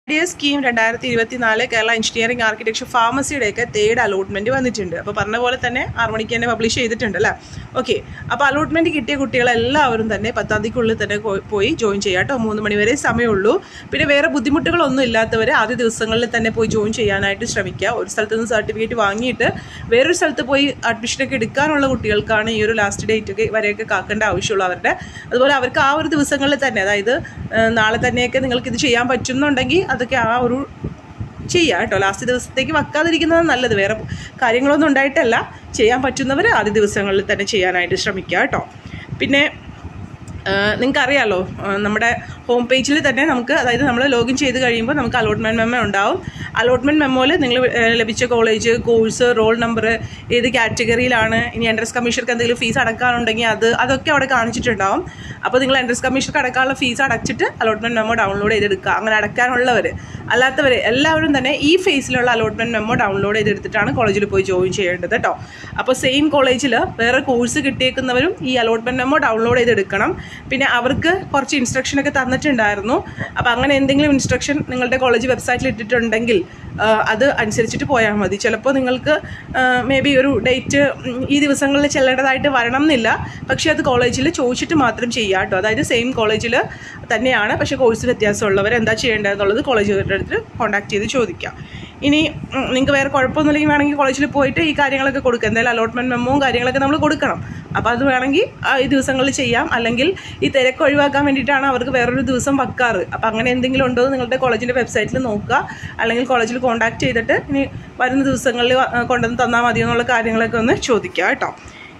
പുതിയ സ്കീം രണ്ടായിരത്തി ഇരുപത്തി നാല് കേരള എഞ്ചിനീയറിംഗ് ആർക്കിടെക്ചർ ഫാർമസിയുടെയൊക്കെ തേർഡ് അലോട്ട്മെൻറ്റ് വന്നിട്ടുണ്ട് അപ്പോൾ പറഞ്ഞ പോലെ തന്നെ ആറ് മണിക്ക് തന്നെ പബ്ലിഷ് ചെയ്തിട്ടുണ്ട് അല്ലേ ഓക്കെ അപ്പോൾ അലോട്ട്മെൻറ്റ് കിട്ടിയ കുട്ടികളെല്ലാവരും തന്നെ പത്താം തീയതിക്കുള്ളിൽ തന്നെ കൊ- പോയി ജോയിൻ ചെയ്യാം കേട്ടോ മൂന്ന് മണി വരെ സമയമുള്ളൂ പിന്നെ വേറെ ബുദ്ധിമുട്ടുകളൊന്നും ഇല്ലാത്തവർ ആദ്യ ദിവസങ്ങളിൽ തന്നെ പോയി ജോയിൻ ചെയ്യാനായിട്ട് ശ്രമിക്കുക ഒരു സ്ഥലത്ത് നിന്ന് സർട്ടിഫിക്കറ്റ് വാങ്ങിയിട്ട് വേറൊരു സ്ഥലത്ത് പോയി അഡ്മിഷനൊക്കെ എടുക്കാനുള്ള കുട്ടികൾക്കാണ് ഈ ഒരു ലാസ്റ്റ് ഡേറ്റ് ഒക്കെ വരെയൊക്കെ കാക്കേണ്ട ആവശ്യമുള്ളൂ അവരുടെ അതുപോലെ അവർക്ക് ആ ഒരു ദിവസങ്ങളിൽ തന്നെ അതായത് ഏഹ്, നാളെ തന്നെയൊക്കെ നിങ്ങൾക്ക് ഇത് ചെയ്യാൻ പറ്റുന്നുണ്ടെങ്കിൽ അതൊക്കെ ആ ഒരു ചെയ്യുക കേട്ടോ ലാസ്റ്റ് ദിവസത്തേക്ക് വെക്കാതിരിക്കുന്നത് നല്ലത് വേറെ കാര്യങ്ങളൊന്നും ഉണ്ടായിട്ടല്ല ചെയ്യാൻ പറ്റുന്നവർ ആദ്യ ദിവസങ്ങളിൽ തന്നെ ചെയ്യാനായിട്ട് ശ്രമിക്കുക കേട്ടോ പിന്നെ നിങ്ങൾക്ക് അറിയാലോ നമ്മുടെ ഹോം പേജിൽ തന്നെ നമുക്ക് അതായത് നമ്മൾ ലോഗിൻ ചെയ്ത് കഴിയുമ്പോൾ നമുക്ക് അലോട്ട്മെൻറ്റ് മെമ്മോ ഉണ്ടാവും അലോട്ട്മെൻറ്റ് മെമ്മോയിൽ നിങ്ങൾ ലഭിച്ച കോളേജ് കോഴ്സ് റോൾ നമ്പർ ഏത് കാറ്റഗറിയിലാണ് ഇനി എൻട്രൻസ് കമ്മീഷർക്ക് എന്തെങ്കിലും ഫീസ് അടക്കാനുണ്ടെങ്കിൽ അത് അതൊക്കെ അവിടെ കാണിച്ചിട്ടുണ്ടാവും അപ്പോൾ നിങ്ങൾ എൻട്രൻസ് കമ്മീഷർക്ക് അടക്കാനുള്ള ഫീസ് അടച്ചിട്ട് അലോട്ട്മെൻറ്റ് മെമ്മോ ഡൗൺലോഡ് ചെയ്തെടുക്കുക അങ്ങനെ അടക്കാനുള്ളവർ അല്ലാത്തവർ എല്ലാവരും തന്നെ ഈ ഫേസിലുള്ള അലോട്ട്മെൻറ്റ് മെമ്മോ ഡൗൺലോഡ് ചെയ്തെടുത്തിട്ടാണ് കോളേജിൽ പോയി ജോയിൻ ചെയ്യേണ്ടത് കേട്ടോ അപ്പോൾ സെയിം കോളേജിൽ വേറെ കോഴ്സ് കിട്ടിയേക്കുന്നവരും ഈ അലോട്ട്മെൻറ്റ് മെമ്മോ ഡൗൺലോഡ് ചെയ്തെടുക്കണം പിന്നെ അവർക്ക് കുറച്ച് ഇൻസ്ട്രക്ഷനൊക്കെ തന്നിട്ടുണ്ടായിരുന്നു അപ്പോൾ അങ്ങനെ എന്തെങ്കിലും ഇൻസ്ട്രക്ഷൻ നിങ്ങളുടെ കോളേജ് വെബ്സൈറ്റിൽ ഇട്ടിട്ടുണ്ടെങ്കിൽ ആ, അത് അനുസരിച്ചിട്ട് പോയാൽ മതി ചിലപ്പോൾ നിങ്ങൾക്ക് മേ ബി ഒരു ഡേറ്റ് ഈ ദിവസങ്ങളിൽ ചെല്ലേണ്ടതായിട്ട് വരണം എന്നില്ല പക്ഷേ അത് കോളേജിൽ ചോദിച്ചിട്ട് മാത്രം ചെയ്യുക കേട്ടോ അതായത് സെയിം കോളേജിൽ തന്നെയാണ് പക്ഷേ കോഴ്സ് വ്യത്യാസമുള്ളവർ എന്താ ചെയ്യേണ്ടതെന്നുള്ളത് കോളേജുകാരുടെ അടുത്ത് കോൺടാക്ട് ചെയ്ത് ചോദിക്കാം ഇനി നിങ്ങൾക്ക് വേറെ കുഴപ്പമൊന്നുമില്ലെങ്കിൽ വേണമെങ്കിൽ കോളേജിൽ പോയിട്ട് ഈ കാര്യങ്ങളൊക്കെ കൊടുക്കുക എന്തായാലും അലോട്ട്മെൻറ്റ് മെമ്മോവും കാര്യങ്ങളൊക്കെ നമ്മൾ കൊടുക്കണം അപ്പോൾ അത് വേണമെങ്കിൽ ആ ഈ ദിവസങ്ങളിൽ ചെയ്യാം അല്ലെങ്കിൽ ഈ തിരക്ക് ഒഴിവാക്കാൻ വേണ്ടിയിട്ടാണ് അവർക്ക് വേറൊരു ദിവസം വെക്കാറ് അപ്പോൾ അങ്ങനെ എന്തെങ്കിലും ഉണ്ടോ എന്ന് നിങ്ങളുടെ കോളേജിൻ്റെ വെബ്സൈറ്റിൽ നോക്കുക അല്ലെങ്കിൽ കോളേജിൽ കോൺടാക്ട് ചെയ്തിട്ട് ഇനി വരുന്ന ദിവസങ്ങളിൽ വ- കൊണ്ടുവന്ന് തന്നാൽ മതി എന്നുള്ള കാര്യങ്ങളൊക്കെ ഒന്ന് ചോദിക്കുക കേട്ടോ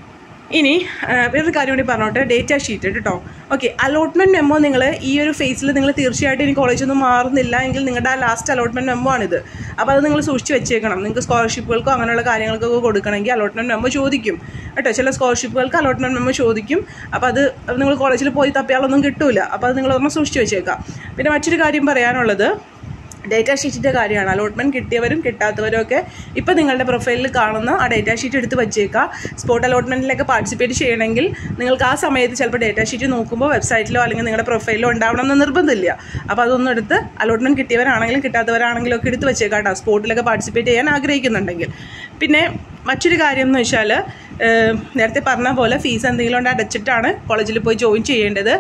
ഇനി ആ, വേറൊരു കാര്യം കൂടി പറഞ്ഞോട്ടെ ഡേറ്റ ഷീറ്റ് കേട്ടോ ഓക്കെ അലോട്ട്മെൻറ്റ് മെമ്മോ നിങ്ങൾ ഈ ഒരു ഫേസിൽ നിങ്ങൾ തീർച്ചയായിട്ടും ഇനി കോളേജൊന്നും മാറുന്നില്ല എങ്കിൽ നിങ്ങളുടെ ആ ലാസ്റ്റ് അലോട്ട്മെൻറ്റ് മെമ്മോ ആണിത് അപ്പോൾ അത് നിങ്ങൾ സൂക്ഷിച്ച് വെച്ചേക്കണം നിങ്ങൾക്ക് സ്കോളർഷിപ്പുകൾക്കോ അങ്ങനെയുള്ള കാര്യങ്ങൾക്കൊക്കെ കൊടുക്കണമെങ്കിൽ അലോട്ട്മെൻറ്റ് മെമ്മോ ചോദിക്കും കേട്ടോ ചില സ്കോളർഷിപ്പുകൾക്ക് അലോട്ട്മെൻറ്റ് മെമ്മോ ചോദിക്കും അപ്പോൾ അത് നിങ്ങൾ കോളേജിൽ പോയി തപ്പിയാലൊന്നും കിട്ടൂല അപ്പോൾ അത് നിങ്ങൾ ഒരെണ്ണം സൂക്ഷിച്ച് വെച്ചേക്കാം പിന്നെ മറ്റൊരു കാര്യം പറയാനുള്ളത് ഡേറ്റ ഷീറ്റിൻ്റെ കാര്യമാണ് അലോട്ട്മെൻറ്റ് കിട്ടിയവരും കിട്ടാത്തവരും ഒക്കെ ഇപ്പോൾ നിങ്ങളുടെ പ്രൊഫൈലിൽ കാണുന്ന ആ ഡേറ്റ ഷീറ്റ് എടുത്ത് വെച്ചേക്കുക സ്പോട്ട് അലോട്ട്മെൻറ്റിലൊക്കെ പാർട്ടിസിപ്പേറ്റ് ചെയ്യണമെങ്കിൽ നിങ്ങൾക്ക് ആ സമയത്ത് ചിലപ്പോൾ ഡേറ്റ ഷീറ്റ് നോക്കുമ്പോൾ വെബ്സൈറ്റിലോ അല്ലെങ്കിൽ നിങ്ങളുടെ പ്രൊഫൈലിലോ ഉണ്ടാവണം എന്ന് നിർബന്ധമില്ല അപ്പോൾ അതൊന്നും എടുത്ത് അലോട്ട്മെൻറ്റ് കിട്ടിയവരാണെങ്കിലും കിട്ടാത്തവരാണെങ്കിലും ഒക്കെ എടുത്ത് വെച്ചേക്കാം കേട്ടോ സ്പോട്ടിലൊക്കെ പാർട്ടിസിപ്പേറ്റ് ചെയ്യാൻ ആഗ്രഹിക്കുന്നുണ്ടെങ്കിൽ പിന്നെ മറ്റൊരു കാര്യം എന്ന് വെച്ചാൽ ഏഹ്, നേരത്തെ പറഞ്ഞ പോലെ ഫീസ് എന്തെങ്കിലും കൊണ്ട് അടച്ചിട്ടാണ് കോളേജിൽ പോയി ജോയിൻ ചെയ്യേണ്ടത്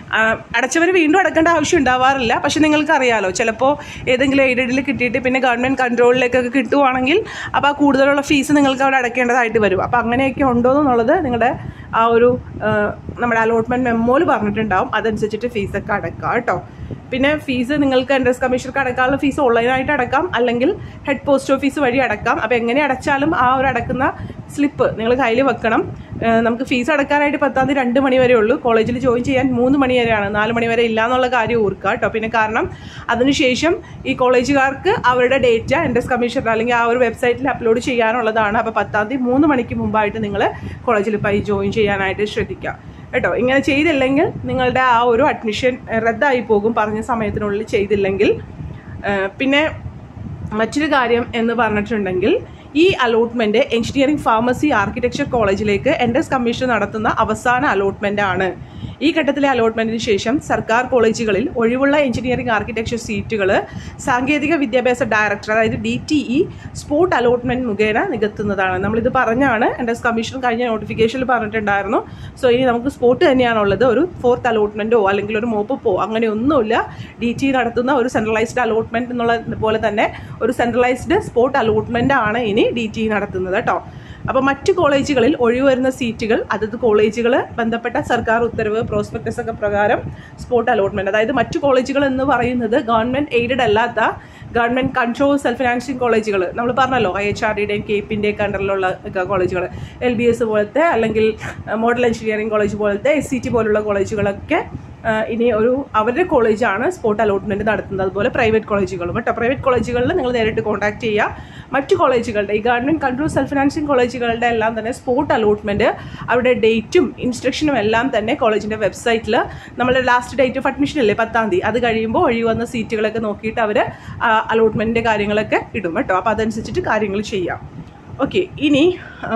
അടച്ചവർ വീണ്ടും അടക്കേണ്ട ആവശ്യം ഉണ്ടാവാറില്ല പക്ഷെ നിങ്ങൾക്ക് അറിയാലോ ചിലപ്പോൾ ഏതെങ്കിലും എയ്ഡഡിൽ കിട്ടിയിട്ട് പിന്നെ ഗവൺമെൻറ് കൺട്രോളിലേക്കൊക്കെ കിട്ടുവാണെങ്കിൽ അപ്പോൾ ആ കൂടുതലുള്ള ഫീസ് നിങ്ങൾക്ക് അവിടെ അടയ്ക്കേണ്ടതായിട്ട് വരും അപ്പോൾ അങ്ങനെയൊക്കെ ഉണ്ടോ എന്നുള്ളത് നിങ്ങളുടെ ആ ഒരു ആ, നമ്മുടെ അലോട്ട്മെൻറ്റ് മെമ്മോയിൽ പറഞ്ഞിട്ടുണ്ടാവും അതനുസരിച്ചിട്ട് ഫീസൊക്കെ അടക്കാം കേട്ടോ പിന്നെ ഫീസ് നിങ്ങൾക്ക് എൻട്രൻസ് കമ്മീഷർക്ക് അടക്കാനുള്ള ഫീസ് ഓൺലൈനായിട്ട് അടക്കാം അല്ലെങ്കിൽ ഹെഡ് പോസ്റ്റ് ഓഫീസ് വഴി അടക്കാം അപ്പോൾ എങ്ങനെ അടച്ചാലും ആ ഒരു അടക്കുന്ന സ്ലിപ്പ് നിങ്ങൾ കയ്യിൽ വെക്കണം ഏഹ് നമുക്ക് ഫീസ് അടക്കാനായിട്ട് പത്താം തീയതി രണ്ട് മണി വരെ ഉള്ളൂ കോളേജിൽ ജോയിൻ ചെയ്യാൻ മൂന്ന് മണി വരെയാണ് നാല് മണി വരെ ഇല്ല എന്നുള്ള കാര്യം ഓർക്കുക കേട്ടോ പിന്നെ കാരണം അതിനുശേഷം ഈ കോളേജുകാർക്ക് അവരുടെ ഡേറ്റ എൻട്രൻസ് കമ്മീഷൻ അല്ലെങ്കിൽ ആ ഒരു വെബ്സൈറ്റിൽ അപ്ലോഡ് ചെയ്യാനുള്ളതാണ് അപ്പോൾ പത്താം തീയതി മൂന്ന് മണിക്ക് മുമ്പായിട്ട് നിങ്ങൾ കോളേജിൽ പോയി ജോയിൻ ചെയ്യാനായിട്ട് ശ്രദ്ധിക്കുക കേട്ടോ ഇങ്ങനെ ചെയ്തില്ലെങ്കിൽ നിങ്ങളുടെ ആ ഒരു അഡ്മിഷൻ റദ്ദായി പോകും പറഞ്ഞ സമയത്തിനുള്ളിൽ ചെയ്തില്ലെങ്കിൽ ഏഹ് പിന്നെ മറ്റൊരു കാര്യം എന്ന് പറഞ്ഞിട്ടുണ്ടെങ്കിൽ ഈ അലോട്ട്മെൻറ്റ് എഞ്ചിനീയറിംഗ് ഫാർമസി ആർക്കിടെക്ചർ കോളേജിലേക്ക് എൻട്രൻസ് കമ്മീഷൻ നടത്തുന്ന അവസാന അലോട്ട്മെൻ്റ് ആണ് ഈ ഘട്ടത്തിലെ അലോട്ട്മെൻറ്റിന് ശേഷം സർക്കാർ കോളേജുകളിൽ ഒഴിവുള്ള എഞ്ചിനീയറിംഗ് ആർക്കിടെക്ചർ സീറ്റുകൾ സാങ്കേതിക വിദ്യാഭ്യാസ ഡയറക്ടർ അതായത് D T E spot allotment മുഖേന നികത്തുന്നതാണ് നമ്മളിത് പറഞ്ഞാണ് എൻട്രൻസ് കമ്മീഷൻ കഴിഞ്ഞ നോട്ടിഫിക്കേഷനിൽ പറഞ്ഞിട്ടുണ്ടായിരുന്നു സോ ഇനി നമുക്ക് സ്പോട്ട് തന്നെയാണുള്ളത് ഒരു ഫോർത്ത് അലോട്ട്മെൻറ്റോ അല്ലെങ്കിൽ ഒരു മോപ്പോ അങ്ങനെ ഒന്നുമില്ല ഡി ടി നടത്തുന്ന ഒരു സെൻട്രലൈസ്ഡ് അലോട്ട്മെൻറ്റ് എന്നുള്ള പോലെ തന്നെ ഒരു സെൻട്രലൈസ്ഡ് സ്പോട്ട് അലോട്ട്മെൻ്റ് ആണ് ഇനി ഡി ടി നടത്തുന്നത് കേട്ടോ അപ്പോൾ മറ്റ് കോളേജുകളിൽ ഒഴിവ് വരുന്ന സീറ്റുകൾ അതത് കോളേജുകൾ ബന്ധപ്പെട്ട സർക്കാർ ഉത്തരവ് പ്രോസ്പെക്ടസ് ഒക്കെ പ്രകാരം സ്പോട്ട് അലോട്ട്മെൻറ്റ് അതായത് മറ്റു കോളേജുകൾ എന്ന് പറയുന്നത് ഗവൺമെൻറ് എയ്ഡഡ് അല്ലാത്ത ഗവൺമെൻറ് കൺട്രോൾ സെൽഫ് ഫിനാൻസിങ് കോളേജുകൾ നമ്മൾ പറഞ്ഞല്ലോ ഐ എച്ച് ആർ ഡിയുടെയും കെ പിൻ്റെയും അണ്ടറിലുള്ള കോളേജുകൾ എൽ ബി എസ് പോലത്തെ അല്ലെങ്കിൽ മോഡൽ എഞ്ചിനീയറിംഗ് കോളേജ് പോലത്തെ എസ് സി ടി പോലുള്ള കോളേജുകളൊക്കെ ആ, ഇനി ഒരു അവരുടെ കോളേജാണ് സ്പോട്ട് അലോട്ട്മെന്റ് നടത്തുന്നത് അതുപോലെ പ്രൈവറ്റ് കോളേജുകളും കേട്ടോ പ്രൈവറ്റ് കോളേജുകളിൽ നിങ്ങൾ നേരിട്ട് കോൺടാക്ട് ചെയ്യുക മറ്റു കോളേജുകളുടെ ഈ ഗവൺമെന്റ് കൺട്രോൾ സെൽഫ് ഫിനാൻസിങ് കോളേജുകളുടെ എല്ലാം തന്നെ സ്പോട്ട് അലോട്ട്മെന്റ് അവരുടെ ഡേറ്റും ഇൻസ്ട്രക്ഷനും എല്ലാം തന്നെ കോളേജിന്റെ വെബ്സൈറ്റിൽ നമ്മുടെ ലാസ്റ്റ് ഡേറ്റ് ഓഫ് അഡ്മിഷൻ അല്ലേ പത്താം തീയതി അത് കഴിയുമ്പോൾ ഒഴിവ് വന്ന സീറ്റുകളൊക്കെ നോക്കിയിട്ട് അവർ അലോട്ട്മെന്റിന്റെ കാര്യങ്ങളൊക്കെ ഇടും കേട്ടോ അപ്പോൾ അതനുസരിച്ചിട്ട് കാര്യങ്ങൾ ചെയ്യാം ഓക്കെ ഇനി ആ,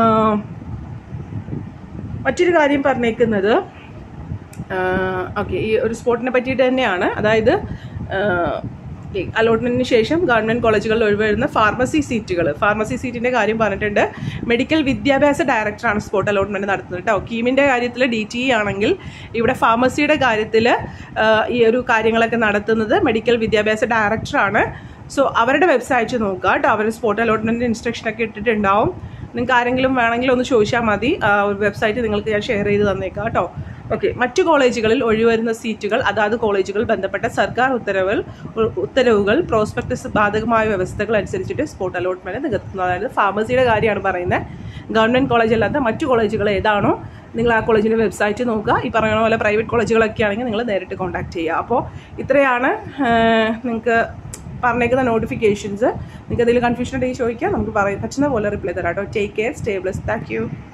മറ്റൊരു കാര്യം പറഞ്ഞേക്കുന്നത് ഓക്കെ ഈ ഒരു സ്പോട്ടിനെ പറ്റിയിട്ട് തന്നെയാണ് അതായത് അലോട്ട്മെന്റിന് ശേഷം ഗവൺമെന്റ് കോളേജുകളിൽ ഒഴിവരുന്ന ഫാർമസി സീറ്റുകൾ ഫാർമസി സീറ്റിന്റെ കാര്യം പറഞ്ഞിട്ടുണ്ട് മെഡിക്കൽ വിദ്യാഭ്യാസ ഡയറക്ടറാണ് സ്പോട്ട് അലോട്ട്മെന്റ് നടത്തുന്നത് കേട്ടോ കീമിന്റെ കാര്യത്തിൽ ഡി ടി ആണെങ്കിൽ ഇവിടെ ഫാർമസിയുടെ കാര്യത്തിൽ ഈ ഒരു കാര്യങ്ങളൊക്കെ നടത്തുന്നത് മെഡിക്കൽ വിദ്യാഭ്യാസ ഡയറക്ടറാണ് സോ അവരുടെ വെബ്സൈറ്റ് നോക്കുക കേട്ടോ അവർ സ്പോട്ട് അലോട്ട്മെന്റ് ഇൻസ്ട്രക്ഷൻ ഒക്കെ ഇട്ടിട്ടുണ്ടാവും നിങ്ങൾക്ക് ആരെങ്കിലും വേണമെങ്കിൽ ഒന്ന് ചോദിച്ചാൽ മതി ആ ഒരു വെബ്സൈറ്റ് നിങ്ങൾക്ക് ഞാൻ ഷെയർ ചെയ്ത് തന്നേക്കാം കേട്ടോ ഓക്കെ മറ്റു കോളേജുകളിൽ ഒഴിവരുന്ന സീറ്റുകൾ അതാത് കോളേജുകൾ ബന്ധപ്പെട്ട സർക്കാർ ഉത്തരവുകൾ ഉത്തരവുകൾ പ്രോസ്പെക്ടസ് ബാധകമായ വ്യവസ്ഥകൾ അനുസരിച്ചിട്ട് സ്പോട്ട് അലോട്ട്മെന്റ് നികത്തുന്നത് അതായത് ഫാർമസിയുടെ കാര്യമാണ് പറയുന്നത് ഗവൺമെന്റ് കോളേജ് അല്ലാത്ത മറ്റു കോളേജുകൾ ഏതാണോ നിങ്ങൾ ആ കോളേജിൻ്റെ വെബ്സൈറ്റ് നോക്കുക ഈ പറയുന്ന പോലെ പ്രൈവറ്റ് കോളേജുകളൊക്കെ ആണെങ്കിൽ നിങ്ങൾ നേരിട്ട് കോൺടാക്ട് ചെയ്യുക അപ്പോൾ ഇത്രയാണ് നിങ്ങൾക്ക് പറഞ്ഞേക്കുന്ന നോട്ടിഫിക്കേഷൻസ് നിങ്ങൾക്ക് എന്തെങ്കിലും കൺഫ്യൂഷൻ ഉണ്ടെങ്കിൽ ചോദിക്കാം നമുക്ക് പറയാൻ പറ്റുന്ന പോലെ റിപ്ലൈ തരാം കേട്ടോ take care stay bless thank U